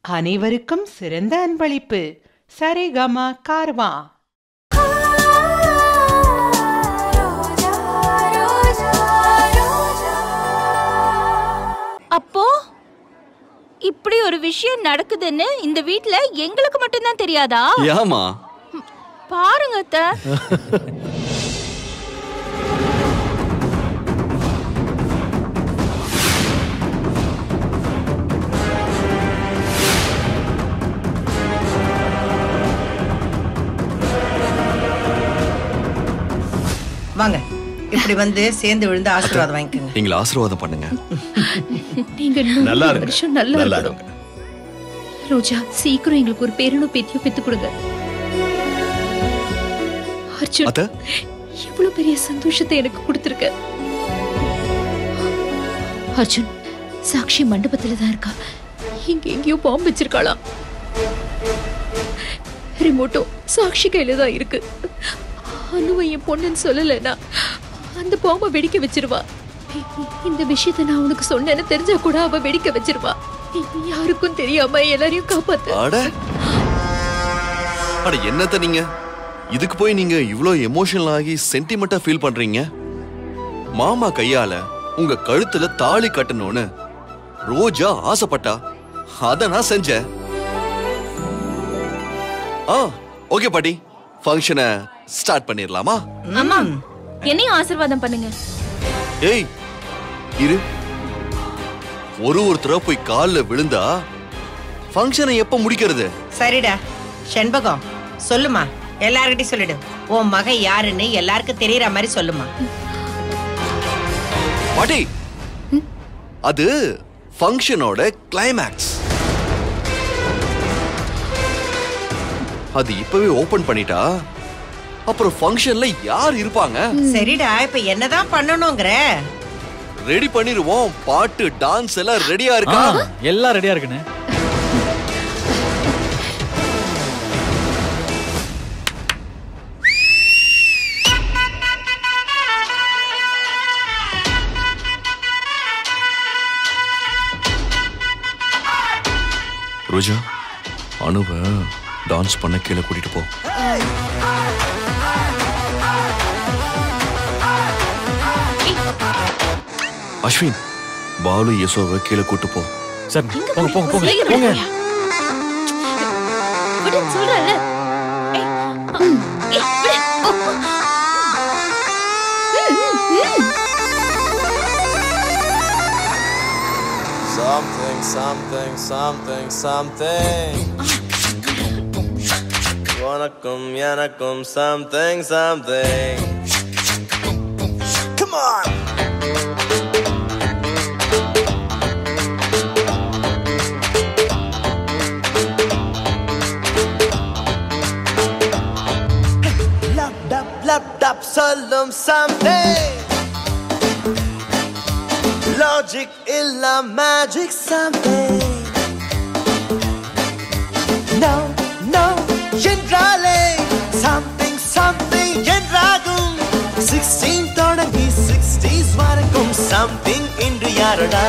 அனைவருக்கும் சிறந்த அன்பளிப்பு சரிகமா கார்வா அப்போ இப்படி ஒரு விஷயம் நடக்குதுன்னு இந்த வீட்ல எங்களுக்கு மட்டும்தான் தெரியாதா ஏமா பாருங்க அத்தை வாங்க இப்படி வந்து சேர்ந்து விழுந்து ஆசீர்வாதம் வாங்கிக்கோங்க எங்களை ஆசீர்வாதம் பண்ணுங்க நீங்க நூறு நல்லா இருங்க. வருஷம் நல்லா நல்லா இருக்கணும் ரோஜா சீக்கிரம் எங்களுக்கு ஒரு பேரனும் பேத்தியும் பெத்து கொடுங்க அர்ஜுன் அத்த இவ்வளவு பெரிய சந்தோஷத்தை எனக்கு கொடுத்திருக்க அர்ஜுன் சாக்ஷி மண்டபத்துல தான் இருக்கா இங்க எங்கேயோ பாம்பு வச்சிருக்காளாம் ரிமோட்டோ சாக்ஷி கையில தான் இருக்கு அனுவை என் பொண்ணுன்னு சொல்லலைன்னா அந்த பாம்பை வெடிக்க வச்சிருவா இந்த விஷயத்தை நான் உனக்கு சொன்னேன்னு தெரிஞ்சா கூட அவ வெடிக்க வச்சிருவா யாருக்கும் தெரியாம எல்லாரையும் காப்பாத்து அட அட என்னத்த நீங்க இதுக்கு போய் நீங்க இவ்ளோ எமோஷனல் ஆகி சென்டிமெண்டா ஃபீல் பண்றீங்க மாமா கையால உங்க கழுத்துல தாலி கட்டணும்னு ரோஜா ஆசைப்பட்டா அத நான் செஞ்சேன் ஆ ஓகே பாட்டி ஃபங்க்ஷனை ஸ்டார்ட் பண்ணிடலாமா அம்மா என்னையும் ஆசீர்வாதம் பண்ணுங்க ஏய் இரு ஒரு ஒருத்தரா போய் கால்ல விழுந்தா ஃபங்க்ஷனை எப்ப முடிக்கிறது சரிடா செண்பகம் சொல்லுமா எல்லார்கிட்டயும் சொல்லிடு உன் மகன் யாருன்னு எல்லாருக்கும் தெரியற மாதிரி சொல்லுமா பாட்டி அது ஃபங்க்ஷனோட கிளைமேக்ஸ் அது இப்பவே ஓபன் பண்ணிட்டா அப்புறம் ஃபங்க்ஷன்ல யார் இருப்பாங்க சரிடா இப்ப என்னதான் பண்ணணுங்கிற ரெடி பண்ணிருவோம் பாட்டு டான்ஸ் எல்லாம் ரெடியா ஆ, இருக்கா எல்லாம் ரெடியா இருக்குண்ணே ரோஜா அனுவ டான்ஸ் பண்ண கீழே கூட்டிட்டு போ அஸ்வின் பாலு யசோவை கீழே கூட்டு போ சார் போங்க போங்க போங்க போங்க விடுன்னு சொல்றேன்ல ஏய், ஏய், விடு. Something, something, something, something. உனக்கும் எனக்கும் something, something. Come on! Lap, dap, lap, dap, சொல்லும் something. Logic illa magic something. No, no, என்றாலே something, something என்றாகும். 16 தொடங்கி 60s வரைக்கும் something இன்று யாரடா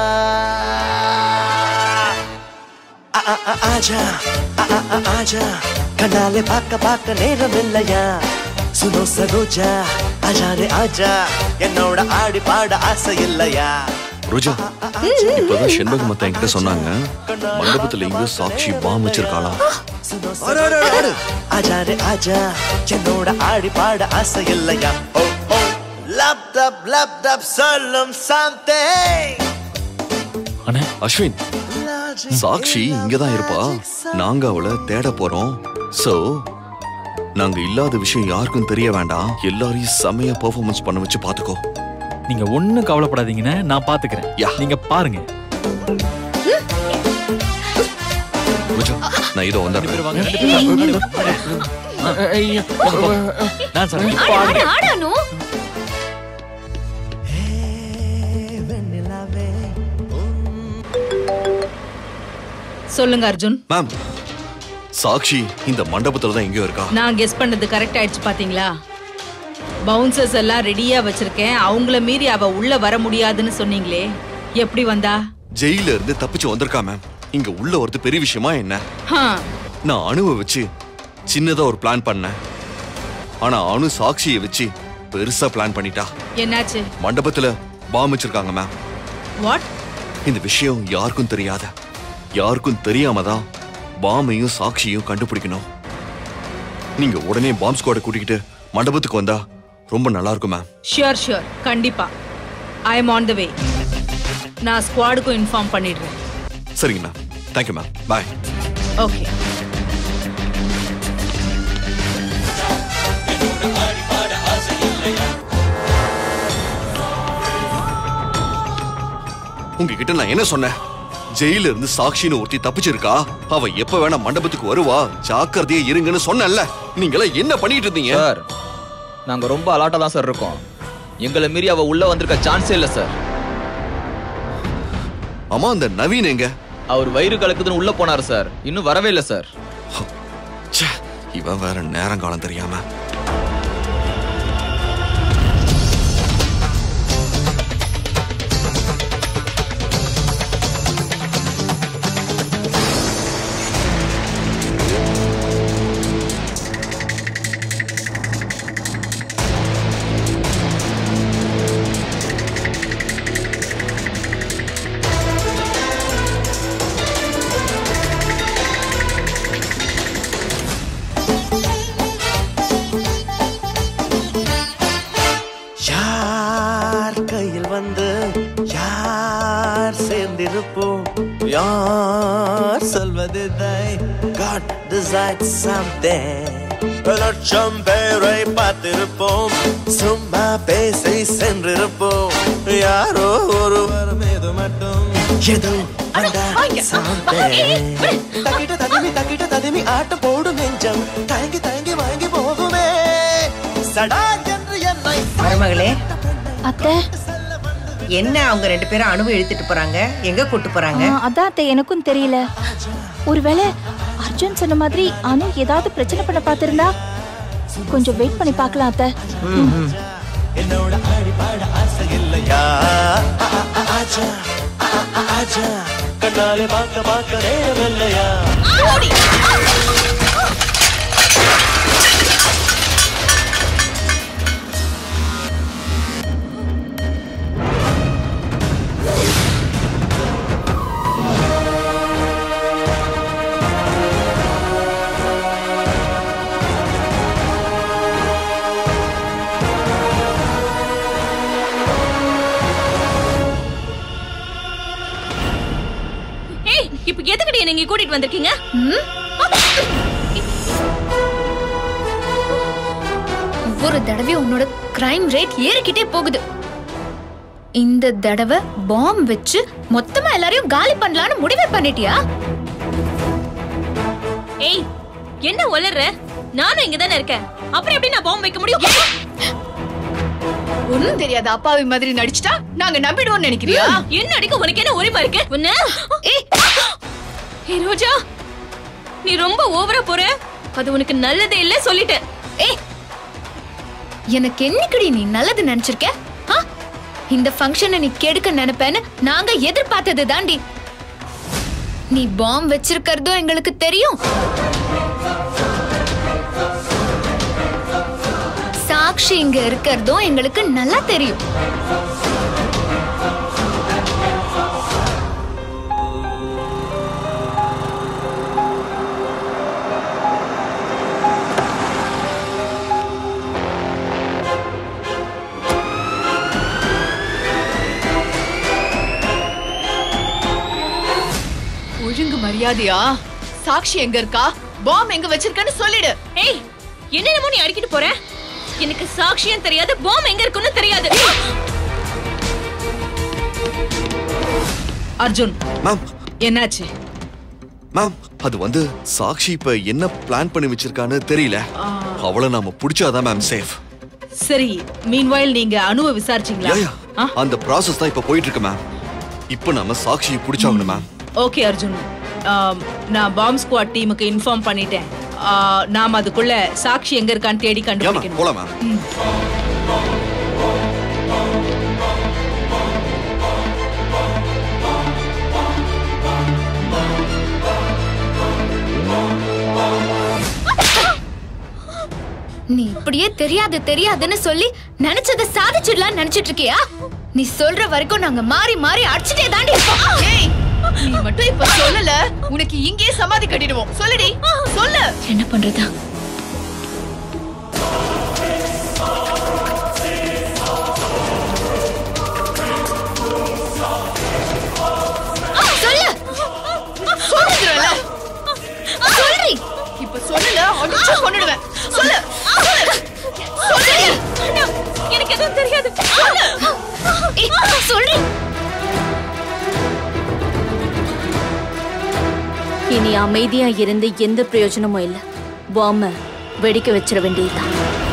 ஆ, ஆ, ஆ, ஆஜா ஆ, ஆ, ஆ, ஆஜா கண்ணாலே பார்க்க பார்க்க நேரம் இல்லையா சுனோ சரோஜா ஆஜாரே ஆஜா என்னோட ஆடி பாட ஆசை இல்லையா ரோஜா இப்பதான் செண்பகம் மத்த என்கிட்ட சொன்னாங்க மண்டபத்துல எங்கேயோ சாட்சி பாம் வச்சிருக்காளாம் ஆடு, ஆடு, ஆடு, ஆடு. ஆஜாரே ஆஜா என்னோட ஆடி பாட ஆசை இல்லையா ஓ ஓ லப் டப் லப் டப் சொல்லும் something அண்ணே அஸ்வின் சாக்ஷி இங்கதான் இருப்பா நாங்க அவளை தேட போறோம் சோ நாங்க இல்லாத விஷயம் யாருக்கும் தெரிய வேண்டாம் எல்லாரையும் செமையா பெர்ஃபார்மன்ஸ் பண்ண வச்சு பாத்துக்கோ நீங்க ஒண்ணும் கவலைப்படாதீங்கண்ணே நான் பாத்துக்கிறேன் யா. நீங்க பாருங்க ரோஜா நான் இதோ ரெண்டு பேரும் வாங்க, வந்துடுறேன் ரெண்டு பேரும் வாங்க, ரெண்டு பேரும் வாங்க. ஐயோ, போங்க, போங்க. டான்ஸ் ஆடுங்க. ஆடு, ஆடு, ஆடு, அனு. வெண்ணிலாவே சொல்லுங்க அர்ஜுன் மேம் சாக்ஷி இந்த மண்டபத்துல தான் எங்கேயோ இருக்கா நான் கெஸ் பண்ணது கரெக்ட் ஆயிடுச்சு பாத்தீங்களா பவுன்சர்ஸ் எல்லாம் ரெடியா வச்சிருக்கேன் அவங்கள மீறி அவ உள்ள வர முடியாதுன்னு சொன்னீங்களே எப்படி வந்தா ஜெயில இருந்து தப்பிச்சு வந்திருக்கா மேம் இங்க உள்ள வரது பெரிய விஷயமா என்ன ஹா, நான் அணுவை வச்சு சின்னதா ஒரு பிளான் பண்ணேன் ஆனா அணு சாட்சியை வச்சு பெருசா பிளான் பண்ணிட்டா என்னாச்சு மண்டபத்துல பாம் வச்சிருக்காங்க மேம் வாட் இந்த விஷயம் யாருக்கும் தெரியாத யாருக்கும் தெரியாம தான் பாமையும் சாட்சியும் கண்டுபிடிக்கணும் நீங்க உடனே பாம் ஸ்குவாட கூட்டிக்கிட்டு மண்டபத்துக்கு வந்தா ரொம்ப நல்லா இருக்கும் மேம் ஷியோர் ஷியோர் கண்டிப்பா ஐ எம் ஆன் த வே நான் ஸ்குவாடுக்கும் இன்ஃபார்ம் பண்ணிடுறேன் சரிங்க ma'am thank you ma'am bye okay உங்ககிட்ட நான் என்ன சொன்னேன் ஜெயில இருந்து சாட்சின்னு ஒருத்தி தப்பிச்சிருக்கா அவ எப்ப வேணா மண்டபத்துக்கு வருவா ஜாக்கிரதையா இருங்கன்னு சொன்னேன்ல நீங்களாம் என்ன பண்ணிட்டு இருந்தீங்க சார் நாங்க ரொம்ப அலாட்டா தான் சார் இருக்கோம் எங்களை மீறி அவ உள்ள வந்திருக்க சான்ஸே இல்ல சார் அம்மா அந்த நவீன் எங்க அவர் வயிறு கலக்குதுன்னு உள்ள போனாரு சார் இன்னும் வரவே இல்ல சார் ச்சே, இவன் வேற நேரங்காலம் தெரியாம யார் கையில் வந்து யார் சேர்ந்திருப்போம் யார் சொல்வதில்லை God decides something லட்சம் பேரை பார்த்திருப்போம் சும்மா பேசி சென்றிருப்போம் யாரோ ஒருவர் மீது மட்டும் ஏதோ வந்தா something. தக்கிட்ட ததுமி தக்கிட்ட ததுமி ஆட்டம் போடும் நெஞ்சம் தயங்கி தயங்கி வாங்கி போகுமே சடா என்று என்னை மருமகளே அத்தை என்ன அவங்க ரெண்டு பேரும் அணுவை இழுத்துட்டு போறாங்க எங்க கூட்டு போறாங்க ஆ, அதான் அத்தை எனக்கும் தெரியல ஒருவேளை அர்ஜுன் சொன்ன மாதிரி அனு ஏதாவது பிரச்சனை பண்ண பார்த்திருந்தா கொஞ்சம் வெயிட் பண்ணி பார்க்கலாம் அத்தை என்னோட ஆடி பாட ஆசை இல்லையா ஆ, ஆ, ஆ, ஆஜா ஆ, ஆ, ஆ, ஆஜா கண்ணாலே பார்க்க பார்க்க நேரம் இல்லையா ஏய் இப்போ எதுக்கடி நீங்க கூட்டிட்டு வந்திருக்கீங்க ஒவ்வொரு தடவையும் உன்னோட கிரைம் ரேட் ஏறிக்கிட்டே போகுது இந்த தடவை பாம் வச்சு மொத்தமா எல்லாரையும் காலி பண்ணலாம்னு முடிவே பண்ணிட்டியா ஏய் என்ன உளற நானும் இங்க தானே இருக்கேன் அப்புறம் எப்படி நான் பாம்பு வைக்க முடியும் ஒண்ணும் தெரியாத அப்பாவி மாதிரி நடிச்சிட்டா நாங்க நம்பிடுவோம் நினைக்கிறியா என்ன அடிக்க உனக்கு என்ன உரிமை இருக்கு உன்ன ஏய் ஏய் ரோஜா நீ ரொம்ப ஓவரா போற அது உனக்கு நல்லதே இல்ல சொல்லிட்டேன் ஏய் எனக்கு என்னைக்குடி நீ நல்லது நினைச்சிருக்க ஆ? இந்த ஃபங்க்ஷனை நீ கெடுக்க நினைப்பேன்னு நாங்க எதிர்பார்த்தது தாண்டி நீ பாம் வச்சிருக்கிறதும் எங்களுக்கு தெரியும் சாக்ஷி இங்க இருக்கிறதும் எங்களுக்கு நல்லா தெரியும் ஒழுங்கு மரியாதையா சாக்ஷி எங்க இருக்கா பாம் எங்க வச்சிருக்கன்னு சொல்லிடு ஏய் என்னென்னமோ நீ அடிக்கிட்டு போற எனக்கு சாட்சியம் தெரியாது பாம் எங்க இருக்குன்னு தெரியாது அர்ஜுன் மேம் என்னாச்சு மேம் அது வந்து சாக்ஷி இப்ப என்ன பிளான் பண்ணி வச்சிருக்கான்னு தெரியல அவளை நாம புடிச்சாதான் மேம் சேஃப் சரி மீன்வாயில் நீங்க அணுவை விசாரிச்சீங்களா யா ஆ? அந்த ப்ராசஸ் தான் இப்ப போயிட்டு இருக்கு மேம் இப்ப நாம சாக்ஷியை புடிச்சாகணும் மேம் ஓகே அர்ஜுன் ஆம், நான் பாம் ஸ்குவாட் டீமுக்கு இன்ஃபார்ம் பண்ணிட்டேன் ஆ, நாம அதுக்குள்ள சாக்ஷி எங்க இருக்கான்னு தேடி ஏமா கண்டுபிடிக்கணும் போலாம் மேம் நீ இப்படியே தெரியாது தெரியாதுன்னு சொல்லி நினைச்சதை சாதிச்சிடலாம் நினைச்சிட்டு இருக்கியா நீ சொல்ற வரைக்கும் நாங்க மாறி மாறி அடிச்சுட்டே தாண்டி இருப்போம் ஏய் நீ மட்டும் இப்ப சொல்லல உனக்கு இங்கேயே சமாதி கட்டிடுவோம் சொல்லுடி சொல்லு என்ன பண்றதா சொல்லு சொல்லுறல சொல்றி இப்ப சொல்லல அடிச்சு கொன்னுடுவேன் சொல்லு சொல்லு எனக்கு எதுவும் தெரியாது ஏய், சொல்றி இனி அமைதியா இருந்து எந்த பிரயோஜனமும் இல்ல பாம்ப வெடிக்க வச்சிட வேண்டியதுதான்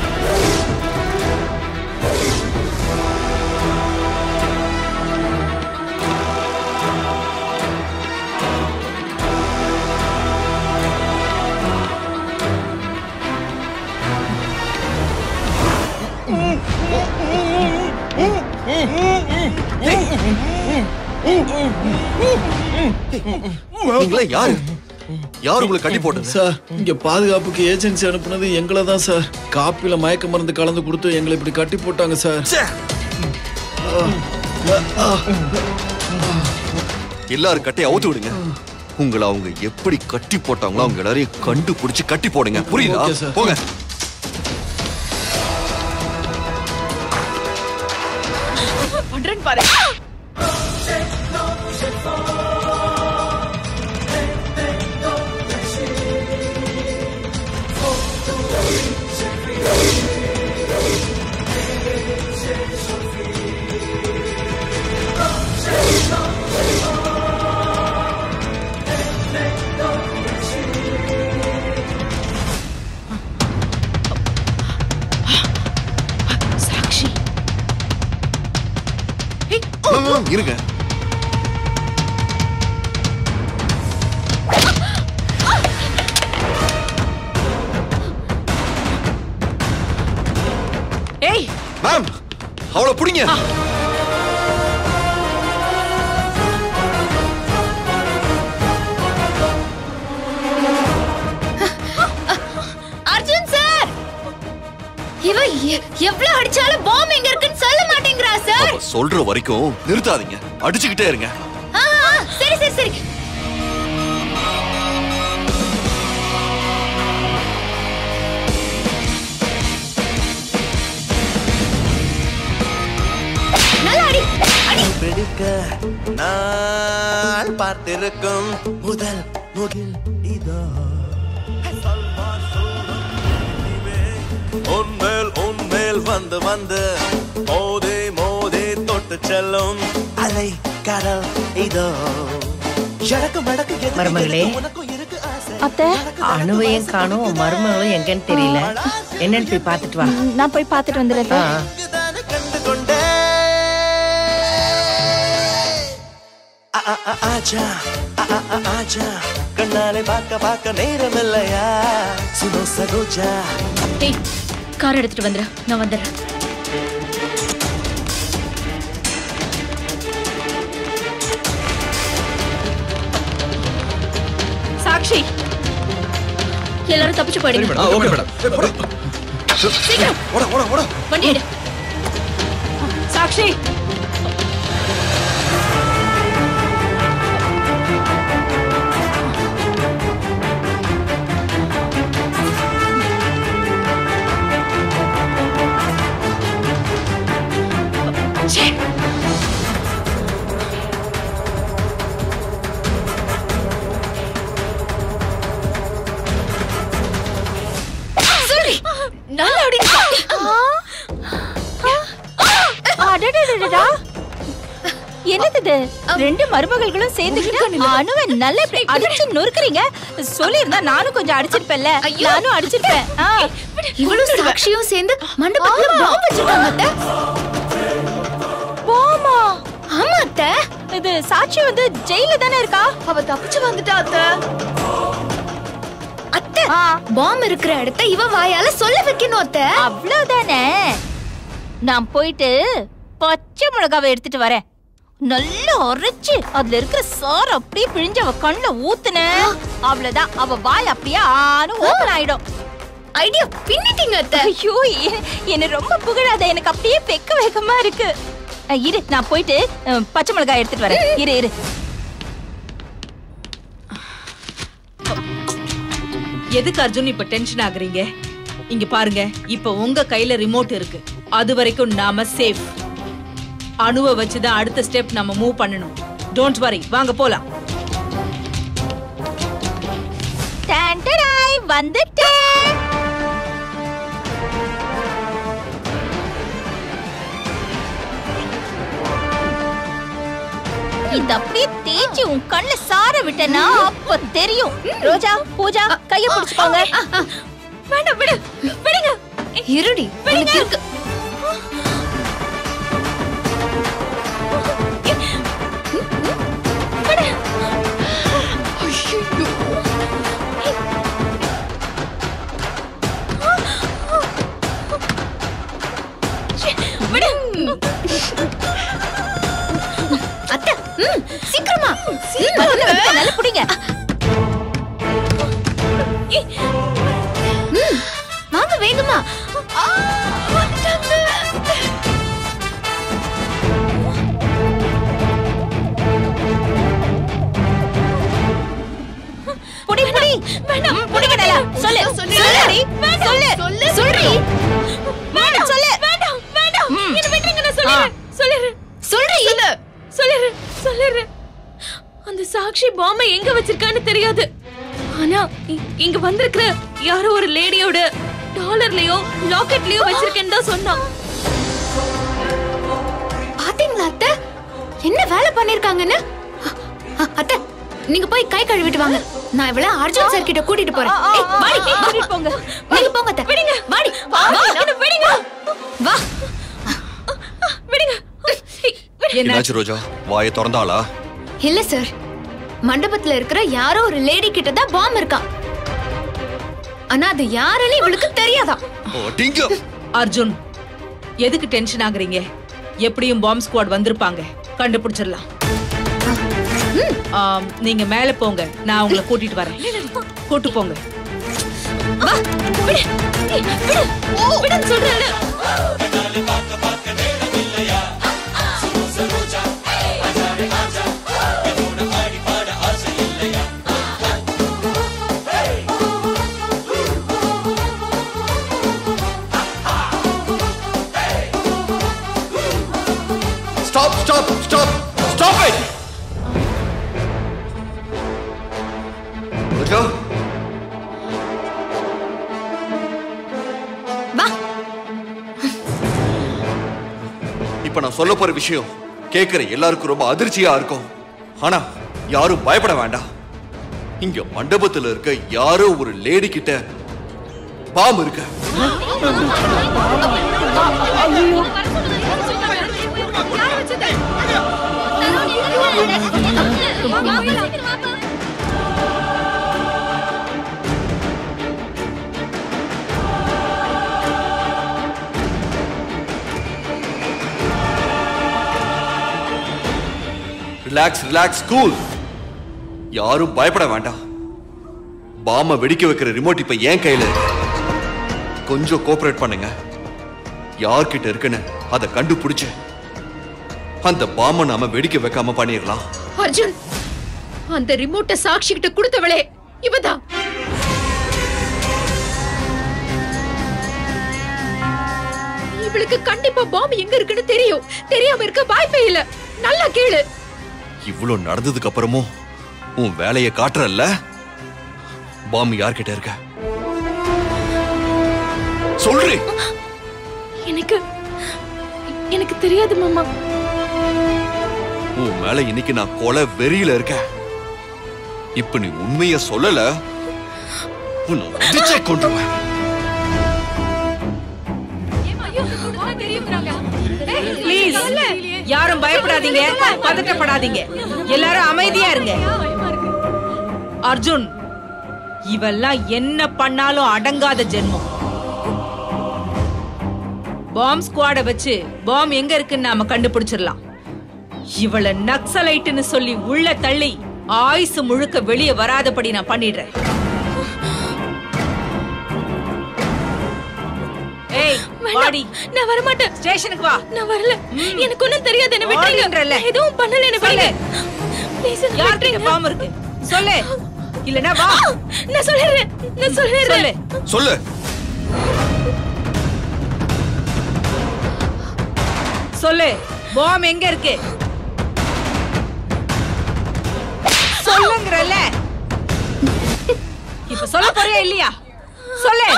நீங்களே யாரு யார் உங்களை கட்டி போட்டது சார் இங்க பாதுகாப்புக்கு ஏஜென்சி அனுப்புனது எங்களை தான் சார் காப்பில மயக்க மருந்து கலந்து கொடுத்து எங்களை இப்படி கட்டி போட்டாங்க சார் எல்லாரும் கட்டி அவுத்து விடுங்க உங்களை அவங்க எப்படி கட்டி போட்டாங்களோ அவங்க எல்லாரையும் கண்டுபிடிச்சு கட்டி போடுங்க புரியுதா Okay, sir. போங்க பண்றேன்னு பாரு சாக்ஷி மேம், மேம், இருங்க ஏய் மேம் அவளை பிடிங்க அர்ஜுன் சார் இவ எ- எவ்வளவு அடிச்சாலும் பாம்பு எங்க இருக்குன்னு சொல்ல மாட்டேங்கிறா சார் அவ சொல்ற வரைக்கும் நிறுத்தாதீங்க அடிச்சுக்கிட்டே இருங்க ஆ, ஆ, சரி சரி சரி நல்லா அடி அடி பிடிக்க நான் பார்த்திருக்கும் முதல் முகில் இதோ உன்மேல் உன்மேல் வந்து வந்து மோதே மோதே தொட்டு செல்லும் அலை கடல் இதோ எனக்கு மடக்கு எதுக்கு மருமகளே. எதுக்கு உனக்கும் இருக்கு ஆசை அத்தை அணுவையும் காணும் மருமகளும் எங்கன்னு தெரியல என்னன்னு போய் பார்த்துட்டு வா நான் போய் பார்த்துட்டு வந்துடுறேன் ஆ. இதுதானே கண்டு கொண்டே ஆ, ஆ, ஆ, ஆஜா ஆ, ஆ, ஆ, ஆஜா கண்ணாலே பார்க்க பார்க்க நேரம் இல்லையா சுனோ சகோஜா ஏய் கார் எடுத்துட்டு வந்துடுறேன் நான் வந்துடுறேன் சாக்ஷி எல்லாரும் தப்பிச்சு போயிடுங்க ஆ ஓகே மேடம் சீக்கிரம் ஓட ஓட ஓட வண்டி எடு சாக்ஷி ச்சே. சொல்லி நல்லா அடி அடடடடடா. என்னது இது ரெண்டு மருமகள்களும் சேர்ந்துக்கிட்டு அணுவை நல்ல இப்படி அடிச்சு நொறுக்குறீங்க சொல்லியிருந்தா நானும் கொஞ்சம் அடிச்சிருப்பேன்ல நானும் அடிச்சிருப்பேன் ஆ. இவளும் சாக்ஷியும் சேர்ந்து மண்டபத்துல பாம்பு வச்சிருக்காங்க அத்தை போமா ஆமா அத்தை இது சாட்சி வந்து ஜெயில தானே இருக்கா அவ தப்பிச்சு வந்துட்டா அத்தை அத்தை ஆ. பாம்பு இருக்கிற இடத்த இவ வாயால சொல்ல வைக்கணும் அத்தை அவ்வளவுதானே நான் போயிட்டு பச்சை மிளகாவை எடுத்துட்டு வரேன் நல்லா அரைச்சு அதுல இருக்கிற சார் அப்படியே பிழிஞ்சு அவ கண்ணுல ஊத்துன அவ்வளவுதான் அவ வாய் அப்படியே ஆனும் ஓபன் ஆயிடும் ஐடியா பின்னிட்டீங்க அத்தை ஐயோ எ- என்னை ரொம்ப புகழாத எனக்கு அப்படியே வெக்க வேகமா இருக்கு அஹ், இரு நான் போயிட்டு அஹ், பச்சை மிளகாய் எடுத்துட்டு வரேன் இரு இரு எதுக்கு அர்ஜுன் இப்ப டென்ஷன் ஆகுறீங்க இங்க பாருங்க இப்ப உங்க கையில ரிமோட் இருக்கு அது வரைக்கும் நாம சேஃப் அணுவை வச்சுதான் அடுத்த ஸ்டெப் நம்ம மூவ் பண்ணணும் டோன்ட் வரி வாங்க போலாம் டான் டடாய், வந்துட்டேன் இது அப்படியே தேய்ச்சி உன் கண்ணுல சார விட்டனா அப்ப தெரியும் ரோஜா பூஜா கைய பிடிச்சுக்கோங்க வேண்டாம் விடு விடுங்க இருடி உனக்கு இருக்கு விடு அத்தை ம், சீக்கிரமா முதல்ல வந்து நல்லா பிடிங்க ம், வாங்க வேகமா புடி புடி வேண்டாம் புடி வேணால சொல்லு சொல்லுடி சொல்லு சொல்லு சொல்றி வேண்டாம் சொல்லு வேண்டாம் வேண்டாம் என்ன விட்டுருங்க நான் சொல்லிடுறேன் சொல்லிடுறேன் சொல்றி சொல்லிடுறேன் சொல்லிடுறேன் அந்த சாக்ஷி பாம்பை எங்க வச்சிருக்கான்னு தெரியாது ஆனா இ- இங்க வந்திருக்கிற யாரோ ஒரு லேடியோட டாலர்லயோ லாக்கெட்லயோ வச்சிருக்கேன்னு தான் சொன்னான் பாத்தீங்களா அத்தை என்ன வேலை பண்ணிருக்காங்கன்னு அ- அ- அத்தை நீங்க போய் கை கழுவிட்டு வாங்க நான் இவள அர்ஜுன் சார் கிட்ட கூட்டிட்டு போறேன் ஏய், வாடி கூட்டிட்டு போங்க நீங்க போங்க அத்தை விடுங்க வாடி வா என்ன விடுங்க வா விடுங்க என்னாச்சு ரோஜா வாயை திறந்தாளா இல்ல சார் மண்டபத்துல இருக்கிற யாரோ ஒரு லேடி கிட்ட தான் பாம் இருக்கா ஆனா அது யாருன்னு இவளுக்கு தெரியாதா அடிங்க அர்ஜுன் எதுக்கு டென்ஷன் ஆகுறீங்க எப்படியும் பாம்பு ஸ்குவாட் வந்திருப்பாங்க கண்டுபிடிச்சிடலாம் ஆம், நீங்க மேல போங்க நான் உங்களை கூட்டிட்டு வரேன் கூட்டு போங்க விடுன்னு சொல்றேன் stop stop stop stop it Roja வா இப்ப நான் சொல்ல போற விஷயம் கேக்குற எல்லாருக்கும் ரொம்ப அதிர்ச்சியா இருக்கும் ஆனா யாரும் பயப்பட வேண்டாம் இங்க மண்டபத்துல இருக்க யாரோ ஒரு லேடி கிட்ட பாம்பு இருக்க ரிலாக்ஸ் ரிலாக்ஸ் கூல் யாரும் பயப்பட வேண்டாம் பாம வெடிக்க வைக்கிற ரிமோட் இப்ப என் கையில இருக்கு கொஞ்சம் கோஆபரேட் பண்ணுங்க யார்கிட்ட இருக்குன்னு அதை கண்டுபிடிச்சு அந்த பாம நாம வெடிக்க வைக்காம பண்ணிடலாம் அர்ஜுன் அந்த ரிமோட்டை சாக்ஷி கிட்ட கொடுத்தவளே இவதான் இவளுக்கு கண்டிப்பா பாம்பு எங்க இருக்குன்னு தெரியும் தெரியாம இருக்க வாய்ப்பே இல்ல நல்லா கேளு இவ்வளவு நடந்ததுக்கு அப்புறமும் உன் வேலையை காட்டுறல்ல பாம்பு யார்கிட்ட இருக்க சொல்றேன் எனக்கு எனக்கு தெரியாது மாமா உன் மேல இன்னைக்கு நான் கொலை வெறியில இருக்கேன் இப்ப நீ உண்மைய சொல்லல உன்னை உதிச்சே கொண்டுருவேன் ப்ளீஸ் யாரும் பயப்படாதீங்க பதட்டப்படாதீங்க எல்லாரும் அமைதியா இருங்க அர்ஜுன் இவெல்லாம் என்ன பண்ணாலும் அடங்காத ஜென்மம் பாம் ஸ்குவாட வச்சு பாம் எங்க இருக்குன்னு நாம கண்டுபிடிச்சிடலாம் இவள நக்சலைட்னு சொல்லி உள்ள தள்ளி ஆயுசு முழுக்க வெளியே வராதபடி நான் பண்ணிடுறேன் வாடி நான் வர மாட்டேன் ஸ்டேஷனுக்கு வா நான் வரல எனக்கு ஒண்ணும் தெரியாது என்ன விட்டுருங்க வாடின்றல. நான் எதுவும் பண்ணல என்ன சொல்லு. விடுங்க ப்ளீஸ் என்ன யார்கிட்ட விட்டுருங்க பாம்பு இருக்கு சொல்லு இல்லனா வா நான் சொல்லிடுறேன் நான் சொல்லிடுறேன் சொல்லு சொல்லு சொல்லு பாம் எங்க இருக்கு சொல்லுங்கறல இப்ப சொல்ல போறியா இல்லையா சொல்லு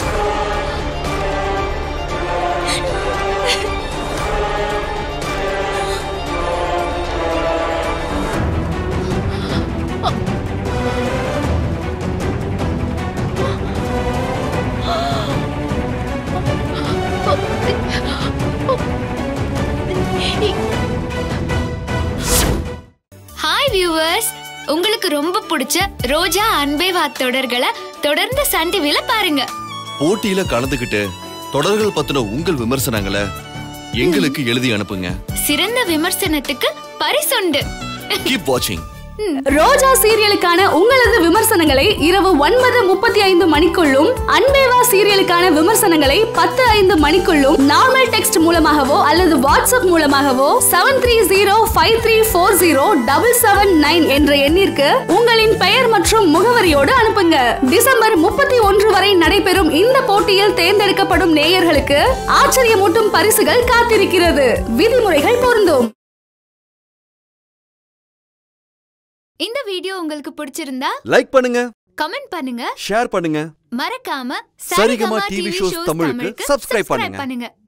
ஹாய் வியூவர்ஸ் உங்களுக்கு ரொம்ப பிடிச்ச ரோஜா அன்பே வா தொடர்களை தொடர்ந்து சன் டிவில பாருங்க போட்டியில கலந்துகிட்டு தொடர்கள் பத்தின உங்கள் விமர்சனங்களை எங்களுக்கு எழுதி அனுப்புங்க சிறந்த விமர்சனத்துக்கு பரிசுண்டு கீப் வாட்சிங் ரோஜா சீரியலுக்கான உங்களது விமர்சனங்களை இரவு ஒன்பது முப்பத்தி ஐந்து மணிக்குள்ளும் அன்பேவா சீரியலுக்கான விமர்சனங்களை பத்து ஐந்து மணிக்குள்ளும் நார்மல் டெக்ஸ்ட் மூலமாகவோ அல்லது வாட்ஸ்அப் மூலமாகவோ seven three zero five three four zero double seven nine என்ற எண்ணிற்கு உங்களின் பெயர் மற்றும் முகவரியோடு அனுப்புங்க டிசம்பர் முப்பத்தி ஒன்று வரை நடைபெறும் இந்த போட்டியில் தேர்ந்தெடுக்கப்படும் நேயர்களுக்கு ஆச்சரியமூட்டும் பரிசுகள் காத்திருக்கிறது விதிமுறைகள் பொருந்தும் இந்த வீடியோ உங்களுக்கு பிடிச்சிருந்தா லைக் பண்ணுங்க கமெண்ட் பண்ணுங்க ஷேர் பண்ணுங்க மறக்காம சரிகமா டிவி ஷோஸ் தமிழுக்கு subscribe பண்ணுங்க. பண்ணுங்க